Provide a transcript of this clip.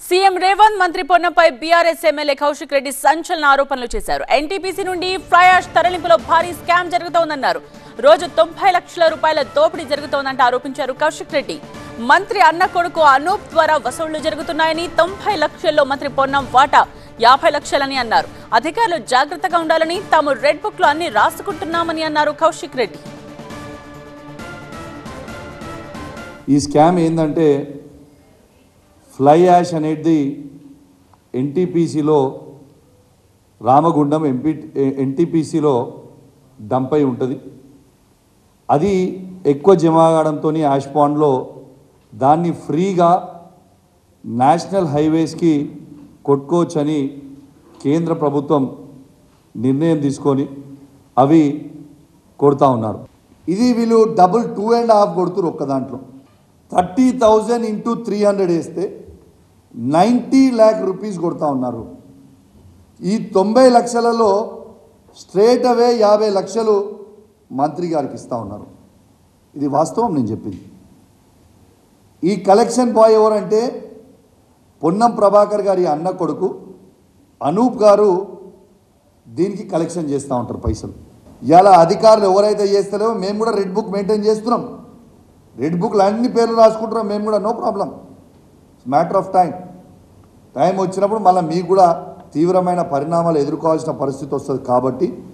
CM Revanth మంత్రి పొన్నంపై BRS MLA Kaushik Reddy సంచలన ఆరోపణలు చేశారు ఎన్టీపీసీ నుండి ఫ్లై యాష్ తరలింపులో భారీ స్కామ్ జరుగుతోందన్నారు రోజు తొంభై లక్షల రూపాయల దోపిడీ జరుగుతోందంటే ఆరోపించారు కౌశిక్ రెడ్డి మంత్రి అన్న కొడుకు అనూప్ ద్వారా వసూళ్లు జరుగుతున్నాయని తొంభై లక్షల్లో మంత్రి పొన్నం వాటా యాభై లక్షలని అన్నారు అధికారులు జాగ్రత్తగా ఉండాలని తాము రెడ్ బుక్ లో అన్ని రాసుకుంటున్నామని అన్నారు కౌశిక్ రెడ్డి ఈ స్కామ్ ఏంటంటే ఫ్లై యాష్ అనేది ఎన్టీపీసీలో రామగుండం ఎంపీ ఎన్టీపీసీలో డంప్ అయి ఉంటుంది అది ఎక్కువ జమ కావడంతో యాష్ పాండ్లో దాన్ని ఫ్రీగా నేషనల్ హైవేస్కి కొట్టుకోవచ్చని కేంద్ర ప్రభుత్వం నిర్ణయం తీసుకొని అవి కొడతా ఉన్నారు ఇది వీళ్ళు డబుల్ టూ అండ్ హాఫ్ కొడుతురు ఒక్క దాంట్లో thirty thousand into three hundred వేస్తే నైంటీ ల్యాక్ రూపీస్ కొడతా ఉన్నారు ఈ తొంభై లక్షలలో స్ట్రేట్ అవే యాభై లక్షలు మంత్రి గారికి ఇస్తూ ఉన్నారు ఇది వాస్తవం నేను చెప్పింది ఈ కలెక్షన్ బాయ్ ఎవరంటే పొన్నం ప్రభాకర్ గారి అన్న కొడుకు అనూప్ గారు దీనికి కలెక్షన్ చేస్తూ ఉంటారు పైసలు ఇలా అధికారులు ఎవరైతే చేస్తలేవో మేము కూడా రెడ్ బుక్ మెయింటైన్ చేస్తున్నాం రెడ్ బుక్లో అన్ని పేర్లు రాసుకుంటున్నాం మేము కూడా no problem matter of time time వచ్చినప్పుడు మళ్ళీ మీకు కూడా తీవ్రమైన పరిణామాలు ఎదుర్కోవాల్సిన పరిస్థితి వస్తుంది కాబట్టి